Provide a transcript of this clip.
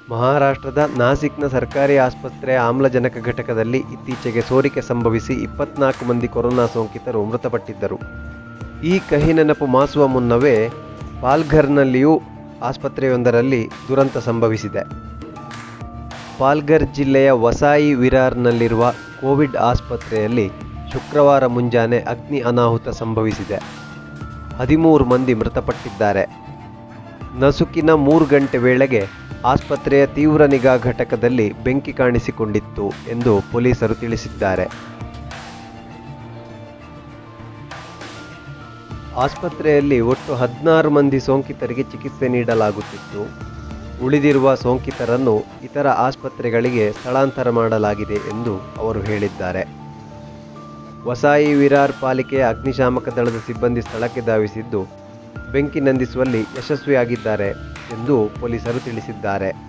ಮಹಾರಾಷ್ಟ್ರದ ನಾಸಿಕ್ನ ಸರ್ಕಾರಿ ಆಸ್ಪತ್ರೆಯ ಆಮ್ಲಜನಕ ಘಟಕದಲ್ಲಿ ಇತ್ತೀಚೆಗೆ ಸೋರಿಕೆ ಸಂಭವಿಸಿ ಇಪ್ಪತ್ನಾಲ್ಕು ಮಂದಿ ಕೊರೋನಾ ಸೋಂಕಿತರು ಮೃತಪಟ್ಟಿದ್ದರು ಈ ಕಹಿ ನೆನಪು ಮಾಸುವ ಮುನ್ನವೇ ಪಾಲ್ಘರ್ನಲ್ಲಿಯೂ ಆಸ್ಪತ್ರೆಯೊಂದರಲ್ಲಿ ದುರಂತ ಸಂಭವಿಸಿದೆ ಪಾಲ್ಘರ್ ಜಿಲ್ಲೆಯ ವಸಾಯಿ ವಿರಾರ್ನಲ್ಲಿರುವ ಕೋವಿಡ್ ಆಸ್ಪತ್ರೆಯಲ್ಲಿ ಶುಕ್ರವಾರ ಮುಂಜಾನೆ ಅಗ್ನಿ ಅನಾಹುತ ಸಂಭವಿಸಿದೆ ಹದಿಮೂರು ಮಂದಿ ಮೃತಪಟ್ಟಿದ್ದಾರೆ ನಸುಕಿನ ಮೂರು ಗಂಟೆ ವೇಳೆಗೆ ಆಸ್ಪತ್ರೆಯ ತೀವ್ರ ನಿಗಾ ಘಟಕದಲ್ಲಿ ಬೆಂಕಿ ಕಾಣಿಸಿಕೊಂಡಿತ್ತು ಎಂದು ಪೊಲೀಸರು ತಿಳಿಸಿದ್ದಾರೆ ಆಸ್ಪತ್ರೆಯಲ್ಲಿ ಒಟ್ಟು ಹದಿನಾರು ಮಂದಿ ಸೋಂಕಿತರಿಗೆ ಚಿಕಿತ್ಸೆ ನೀಡಲಾಗುತ್ತಿತ್ತು ಉಳಿದಿರುವ ಸೋಂಕಿತರನ್ನು ಇತರ ಆಸ್ಪತ್ರೆಗಳಿಗೆ ಸ್ಥಳಾಂತರ ಮಾಡಲಾಗಿದೆ ಎಂದು ಅವರು ಹೇಳಿದ್ದಾರೆ ವಸಾಯಿ ವಿರಾರ್ ಪಾಲಿಕೆಯ ಅಗ್ನಿಶಾಮಕ ದಳದ ಸಿಬ್ಬಂದಿ ಸ್ಥಳಕ್ಕೆ ಧಾವಿಸಿದ್ದು ಬೆಂಕಿ ನಂದಿಸುವಲ್ಲಿ ಯಶಸ್ವಿಯಾಗಿದ್ದಾರೆ ಎಂದು ಪೊಲೀಸರು ತಿಳಿಸಿದ್ದಾರೆ